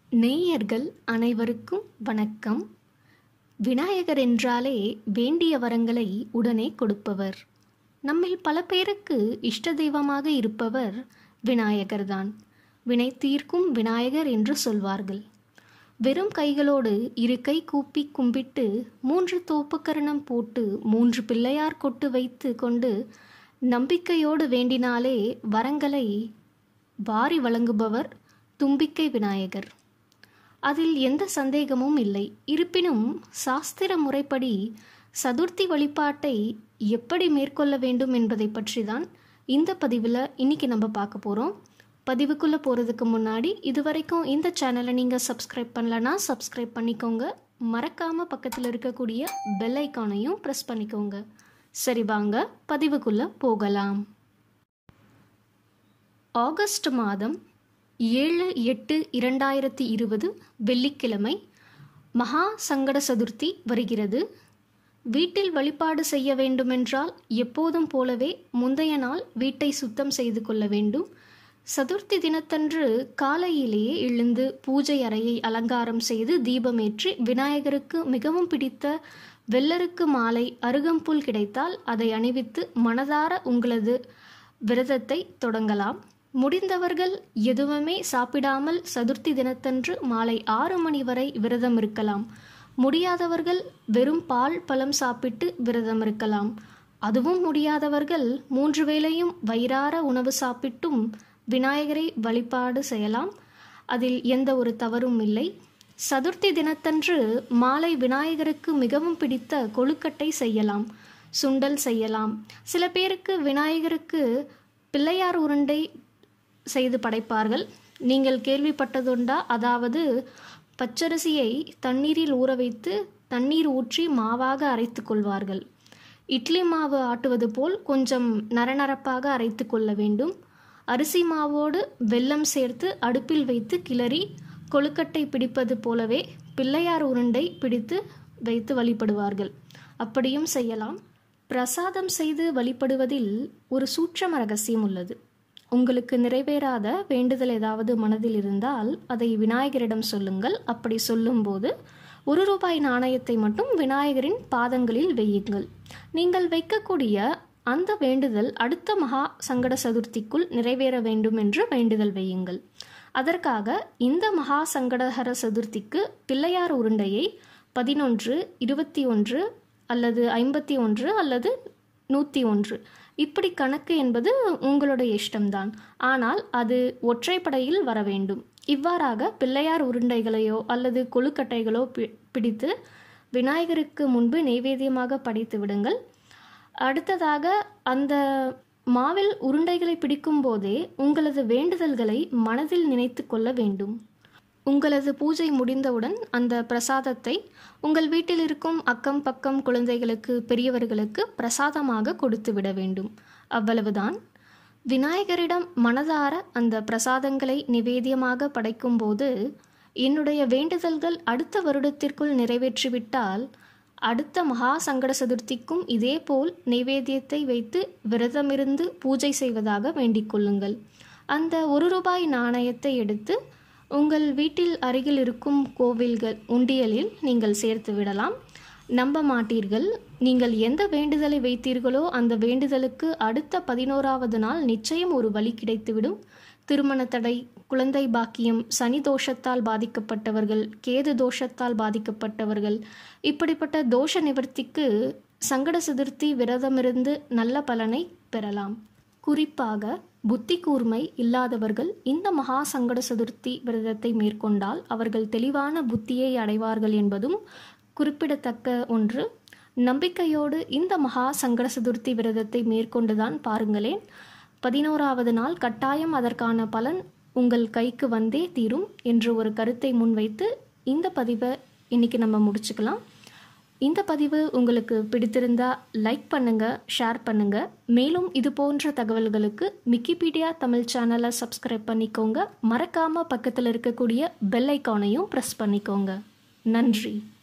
நேயர்கள் அனைவருக்கும் வணக்கம் விநாயகர் என்றாலே வேண்டிய வரங்களை உடனே கொடுப்பவர் நம்மில் பல பேருக்கு இஷ்ட தெய்வமாக இருப்பவர் விநாயகர்தான் வினை தீர்க்கும் விநாயகர் என்று சொல்வார்கள் வெறும் கைகளோடு இரு கை கூப்பி கும்பிட்டு மூன்று தோப்புக்கரணம் போட்டு மூன்று பிள்ளையார் கொட்டு வைத்து கொண்டு நம்பிக்கையோடு வேண்டினாலே வரங்களை வாரி வழங்குபவர் தும்பிக்கை விநாயகர் அதில் எந்த சந்தேகமும் இல்லை இருப்பினும் சாஸ்திர முறைப்படி சதுர்த்தி வழிபாட்டை எப்படி மேற்கொள்ள வேண்டும் என்பதை பற்றி தான் இந்த பதிவில் இன்னைக்கு நம்ம பார்க்க போகிறோம் பதிவுக்குள்ளே போகிறதுக்கு முன்னாடி இது வரைக்கும் இந்த சேனலை நீங்கள் சப்ஸ்கிரைப் பண்ணலன்னா சப்ஸ்கிரைப் பண்ணிக்கோங்க மறக்காமல் பக்கத்தில் இருக்கக்கூடிய பெல் ஐக்கானையும் ப்ரெஸ் பண்ணிக்கோங்க சரி வாங்க பதிவுக்குள்ளே போகலாம் ஆகஸ்ட் மாதம் ஏழு எட்டு இரண்டாயிரத்தி இருபது வெள்ளிக்கிழமை மகா சங்கட சதுர்த்தி வருகிறது வீட்டில் வழிபாடு செய்ய வேண்டுமென்றால் எப்போதும் போலவே முந்தைய நாள் வீட்டை சுத்தம் செய்து கொள்ள வேண்டும் சதுர்த்தி தினத்தன்று காலையிலேயே எழுந்து பூஜை அறையை அலங்காரம் செய்து தீபமேற்றி விநாயகருக்கு மிகவும் பிடித்த வெள்ளருக்கு மாலை அருகம்புல் கிடைத்தால் அதை அணிவித்து மனதார உங்களது விரதத்தை தொடங்கலாம் முடிந்தவர்கள் எதுவுமே சாப்பிடாமல் சதுர்த்தி தினத்தன்று மாலை ஆறு மணி வரை விரதம் இருக்கலாம் முடியாதவர்கள் வெறும் பால் பழம் சாப்பிட்டு விரதம் இருக்கலாம் அதுவும் முடியாதவர்கள் மூன்று வேளையும் வயிறார உணவு சாப்பிட்டும் விநாயகரை வழிபாடு செய்யலாம் அதில் எந்த ஒரு தவறும் இல்லை சதுர்த்தி தினத்தன்று மாலை விநாயகருக்கு மிகவும் பிடித்த கொழுக்கட்டை செய்யலாம் சுண்டல் செய்யலாம் சில பேருக்கு விநாயகருக்கு பிள்ளையார் உருண்டை செய்து படைப்பார்கள் நீங்கள் கேள்விப்பட்டதுண்டா அதாவது பச்சரிசியை தண்ணீரில் ஊற வைத்து தண்ணீர் ஊற்றி மாவாக அரைத்து கொள்வார்கள் இட்லி மாவு ஆட்டுவது போல் கொஞ்சம் நரநரப்பாக அரைத்து கொள்ள வேண்டும் அரிசி மாவோடு வெல்லம் சேர்த்து அடுப்பில் வைத்து கிளறி கொழுக்கட்டை பிடிப்பது போலவே பிள்ளையார் உருண்டை பிடித்து வைத்து வழிபடுவார்கள் அப்படியும் செய்யலாம் பிரசாதம் செய்து வழிபடுவதில் ஒரு சூட்சம ரகசியம் உள்ளது உங்களுக்கு நிறைவேறாத வேண்டுதல் ஏதாவது மனதில் இருந்தால் அதை விநாயகரிடம் சொல்லுங்கள் அப்படி சொல்லும்போது ஒரு ரூபாய் நாணயத்தை மட்டும் விநாயகரின் பாதங்களில் வையுங்கள் நீங்கள் வைக்கக்கூடிய அந்த வேண்டுதல் அடுத்த மகா சங்கட சதுர்த்திக்குள் நிறைவேற வேண்டும் என்று வேண்டுதல் வையுங்கள் அதற்காக இந்த மகா சங்கடஹர சதுர்த்திக்கு பிள்ளையார் உருண்டையை பதினொன்று இருபத்தி ஒன்று அல்லது ஐம்பத்தி ஒன்று அல்லது நூற்றி ஒன்று இப்படி கணக்கு என்பது உங்களுடைய இஷ்டம்தான் ஆனால் அது ஒற்றைப்படையில் வர வேண்டும் இவ்வாறாக பிள்ளையார் உருண்டைகளையோ அல்லது கொழுக்கட்டைகளோ பிடித்து விநாயகருக்கு முன்பு நெய்வேத்தியமாக படைத்து விடுங்கள் அடுத்ததாக அந்த மாவில் உருண்டைகளை பிடிக்கும் போதே உங்களது வேண்டுதல்களை மனதில் நினைத்து கொள்ள வேண்டும் உங்களது பூஜை முடிந்தவுடன் அந்த பிரசாதத்தை உங்கள் வீட்டில் இருக்கும் அக்கம் பக்கம் குழந்தைகளுக்கு பெரியவர்களுக்கு பிரசாதமாக கொடுத்து விட வேண்டும் அவ்வளவுதான் விநாயகரிடம் மனதார அந்த பிரசாதங்களை நிவேதியமாக படைக்கும்போது என்னுடைய வேண்டுதல்கள் அடுத்த வருடத்திற்குள் நிறைவேற்றிவிட்டால் அடுத்த மகா சங்கட சதுர்த்திக்கும் இதேபோல் நைவேத்தியத்தை வைத்து விரதமிருந்து பூஜை செய்வதாக வேண்டிக் கொள்ளுங்கள் அந்த ஒரு ரூபாய் நாணயத்தை எடுத்து உங்கள் வீட்டில் அருகில் இருக்கும் கோவில்கள் உண்டியலில் நீங்கள் சேர்த்து விடலாம் நம்ப மாட்டீர்கள் நீங்கள் எந்த வேண்டுதலை வைத்தீர்களோ அந்த வேண்டுதலுக்கு அடுத்த பதினோராவது நாள் நிச்சயம் ஒரு வழி கிடைத்துவிடும் திருமண தடை குழந்தை பாக்கியம் சனி தோஷத்தால் பாதிக்கப்பட்டவர்கள் கேது தோஷத்தால் பாதிக்கப்பட்டவர்கள் இப்படிப்பட்ட தோஷ நிவர்த்திக்கு சங்கட சதுர்த்தி விரதமிருந்து நல்ல பலனை பெறலாம் குறிப்பாக புத்தி கூர்மை இல்லாதவர்கள் இந்த மகா சங்கட சதுர்த்தி விரதத்தை மேற்கொண்டால் அவர்கள் தெளிவான புத்தியை அடைவார்கள் என்பதும் குறிப்பிடத்தக்க ஒன்று நம்பிக்கையோடு இந்த மகா சங்கட சதுர்த்தி விரதத்தை மேற்கொண்டுதான் பாருங்களேன் பதினோராவது நாள் கட்டாயம் அதற்கான பலன் உங்கள் கைக்கு வந்தே தீரும் என்று ஒரு கருத்தை முன்வைத்து இந்த பதிவை இன்னைக்கு நம்ம முடிச்சுக்கலாம் இந்த பதிவு உங்களுக்கு பிடித்திருந்தா லைக் பண்ணுங்க ஷேர் பண்ணுங்க மேலும் இது போன்ற தகவல்களுக்கு மிக்கிபீடியா தமிழ் சேனலை சப்ஸ்கிரைப் பண்ணிக்கோங்க மறக்காம பக்கத்தில் இருக்கக்கூடிய பெல் ஐக்கானையும் ப்ரெஸ் பண்ணிக்கோங்க நன்றி